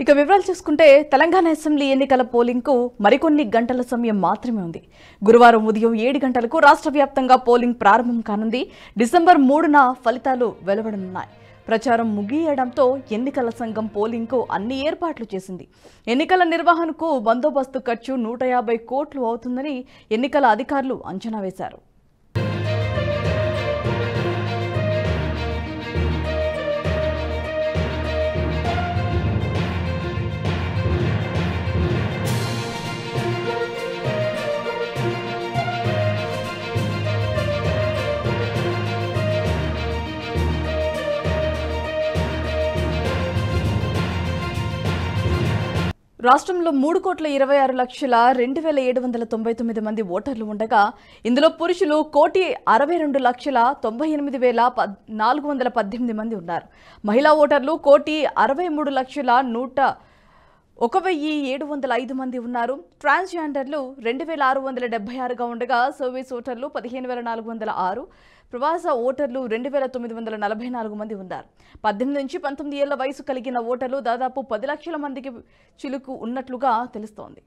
ఇక వివరాలు చూసుకుంటే తెలంగాణ అసెంబ్లీ ఎన్నికల పోలింగ్కు మరికొన్ని గంటల సమయం మాత్రమే ఉంది గురువారం ఉదయం ఏడు గంటలకు రాష్ట్ర వ్యాప్తంగా పోలింగ్ ప్రారంభం కానుంది డిసెంబర్ మూడున ఫలితాలు వెలువడనున్నాయి ప్రచారం ముగియడంతో ఎన్నికల సంఘం పోలింగ్కు అన్ని ఏర్పాట్లు చేసింది ఎన్నికల నిర్వహణకు బందోబస్తు ఖర్చు నూట యాభై కోట్లు అవుతుందని ఎన్నికల అధికారులు అంచనా వేశారు రాష్ట్రంలో మూడు కోట్ల ఇరవై ఆరు లక్షల రెండు వేల ఏడు వందల తొంభై తొమ్మిది మంది ఓటర్లు ఉండగా ఇందులో పురుషులు కోటి అరవై రెండు లక్షల తొంభై ఎనిమిది వేల పద్ నాలుగు వందల పద్దెనిమిది మంది ఉన్నారు మహిళా ఓటర్లు కోటి అరవై మూడు లక్షల నూట ఒక వెయ్యి ఏడు వందల ఐదు మంది ఉన్నారు ట్రాన్స్జెండర్లు రెండు వేల ఆరు వందల డెబ్బై ఆరుగా ఉండగా సర్వీస్ ఓటర్లు పదిహేను వేల నాలుగు వందల ఆరు ప్రవాస ఓటర్లు రెండు వేల తొమ్మిది వందల నలభై నాలుగు మంది ఉన్నారు పద్దెనిమిది నుంచి పంతొమ్మిది ఏళ్ల వయసు కలిగిన ఓటర్లు దాదాపు పది లక్షల మందికి చిలుకు ఉన్నట్లుగా తెలుస్తోంది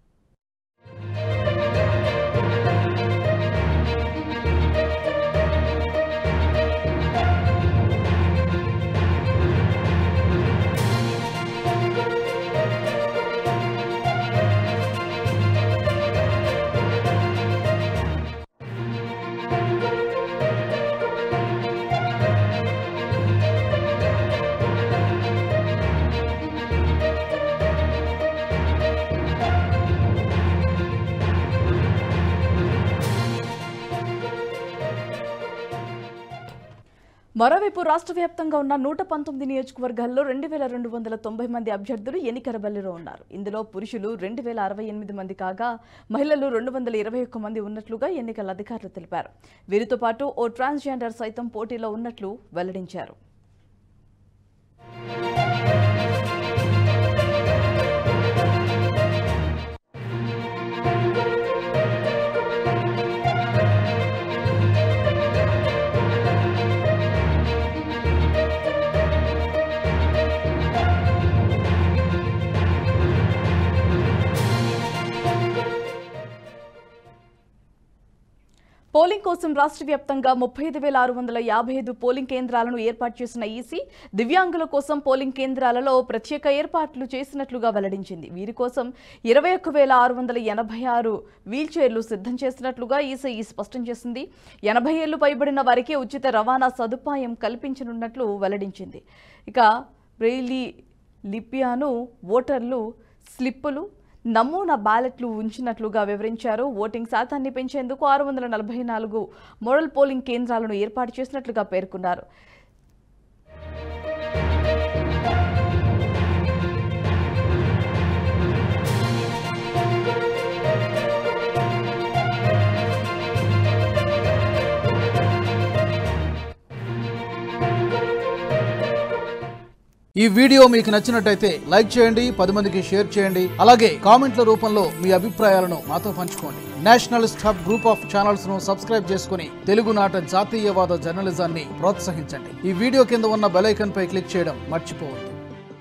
మరోవైపు రాష్ట్ర వ్యాప్తంగా ఉన్న నూట పంతొమ్మిది నియోజకవర్గాల్లో రెండు వేల రెండు వందల తొంభై మంది అభ్యర్థులు ఎన్నికల బరిలో ఉన్నారు ఇందులో పురుషులు రెండు వేల అరవై ఎనిమిది మంది కాగా మహిళలు రెండు వందల ఇరవై ఒక్క మంది ఉన్నట్లుగా ఎన్నికల అధికారులు తెలిపారు వీరితో పాటు ఓ ట్రాన్స్జెండర్ సైతం పోటీలో ఉన్నట్లు వెల్లడించారు పోలింగ్ కోసం రాష్ట్ర వ్యాప్తంగా ముప్పై ఐదు వేల ఆరు వందల యాభై ఐదు పోలింగ్ కేంద్రాలను ఏర్పాటు చేసిన ఈసీ దివ్యాంగుల కోసం పోలింగ్ కేంద్రాలలో ప్రత్యేక ఏర్పాట్లు చేసినట్లుగా వెల్లడించింది వీరి కోసం ఇరవై ఒక్క వేల ఆరు వందల ఎనభై ఆరు వీల్ చైర్లు సిద్ధం చేసినట్లుగా ఈసీ స్పష్టం చేసింది ఎనభై ఏళ్లు పైబడిన వారికి ఉచిత రవాణా సదుపాయం కల్పించనున్నట్లు వెల్లడించింది ఇక బ్రెయిలీ లిపియాను ఓటర్లు స్లిప్పులు నమూనా బ్యాలెట్లు ఉంచినట్లుగా వివరించారు ఓటింగ్ శాతాన్ని పెంచేందుకు ఆరు వందల నలభై నాలుగు మోడల్ పోలింగ్ కేంద్రాలను ఏర్పాటు చేసినట్లుగా పేర్కొన్నారు ఈ వీడియో మీకు నచ్చినట్టయితే లైక్ చేయండి పది మందికి షేర్ చేయండి అలాగే కామెంట్ల రూపంలో మీ అభిప్రాయాలను మాతో పంచుకోండి nationalist hub group of channels ను సబ్స్క్రైబ్ చేసుకుని తెలుగునాట జాతీయవాద జర్నలిజాన్ని ప్రోత్సహించండి ఈ వీడియో కింద ఉన్న బెల్ ఐకాన్ పై క్లిక్ చేయడం మర్చిపోవద్దు